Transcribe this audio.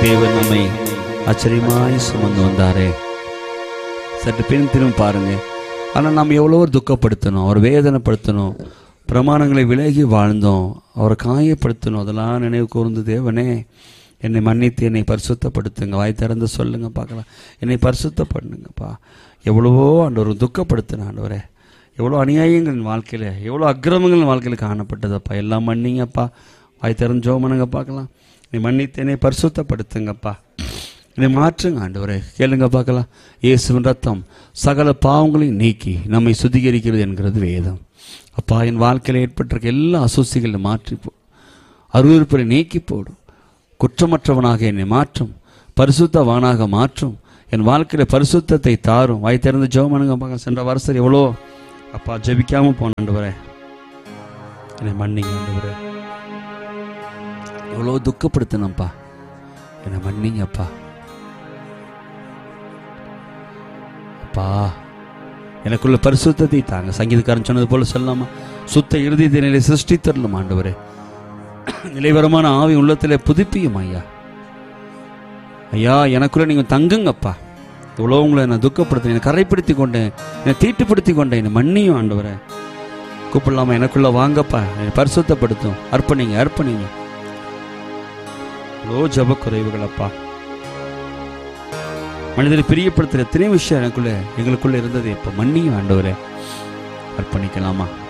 தேவன் நம்மை ஆச்சரியமாய் சுமந்து வந்தாரே சற்று பின் திரும்ப பாருங்க ஆனால் நாம் எவ்வளவோ துக்கப்படுத்தணும் அவர் வேதனைப்படுத்தணும் பிரமாணங்களை விலகி வாழ்ந்தோம் அவரை காயப்படுத்தணும் அதெல்லாம் நினைவு கூர்ந்து தேவனே என்னை மன்னித்து என்னை பரிசுத்தப்படுத்துங்க வாய் திறந்து சொல்லுங்க பார்க்கலாம் என்னை பரிசுத்தப்படுங்கப்பா எவ்வளவோ ஆண்டவர் துக்கப்படுத்தின ஆண்டவரே எவ்வளோ அநியாயங்கள் என் வாழ்க்கையில் எவ்வளோ அக்கிரமங்கள் என் வாழ்க்கையில் காணப்பட்டதப்பா எல்லாம் மன்னிங்கப்பா வாய் திறந்து ஜோம் பண்ணுங்க பார்க்கலாம் நீ மன்னித்து என்னை பரிசுத்தப்படுத்துங்கப்பா என்னை மாற்றுங்க ஆண்டவரே கேளுங்க பார்க்கலாம் இயேசுவின் ரத்தம் சகல பாவங்களையும் நீக்கி நம்மை சுத்திகரிக்கிறது என்கிறது வேதம் அப்பா என் வாழ்க்கையில் ஏற்பட்டிருக்க எல்லா அசூசிகளை மாற்றி போ அருவருப்பை நீக்கி போடும் குற்றமற்றவனாக என்னை மாற்றும் பரிசுத்தவானாக மாற்றும் என் வாழ்க்கையில பரிசுத்தத்தை தாரும் வாய் திறந்து ஜெபம் பண்ணுங்க பார்க்க சென்ற வருஷம் எவ்வளோ அப்பா ஜெபிக்காம போன ஆண்டவரே என்னை மன்னிங்க ஆண்டவரே எவ்வளோ துக்கப்படுத்தினப்பா என்னை மன்னிங்கப்பா அப்பா எனக்குள்ள பரிசுத்தத்தை தாங்க சங்கீதக்காரன் சொன்னது போல சொல்லாமா சுத்த இறுதி நிலை சிருஷ்டி தரலும் ஆண்டவரே நிலைவரமான ஆவி உள்ளத்திலே புதுப்பியும் ஐயா ஐயா எனக்குள்ள நீங்க தங்குங்கப்பா இவ்வளோ உங்களை நான் துக்கப்படுத்தினேன் என்னை கரைப்படுத்தி கொண்டேன் என்னை தீட்டுப்படுத்தி கொண்டேன் என்னை மன்னியும் ஆண்டவரே கூப்பிடலாமா எனக்குள்ள வாங்கப்பா என்னை பரிசுத்தப்படுத்தும் அர்ப்பணிங்க அர்ப்பணிங்க இவ்வளோ ஜப குறைவுகள் அப்பா மனிதனை பிரியப்படுத்துகிற எத்தனை விஷயம் எனக்குள்ள எங்களுக்குள்ள இருந்தது இப்போ மன்னியும் ஆண்டவரே அர்ப்பணிக்கலாமா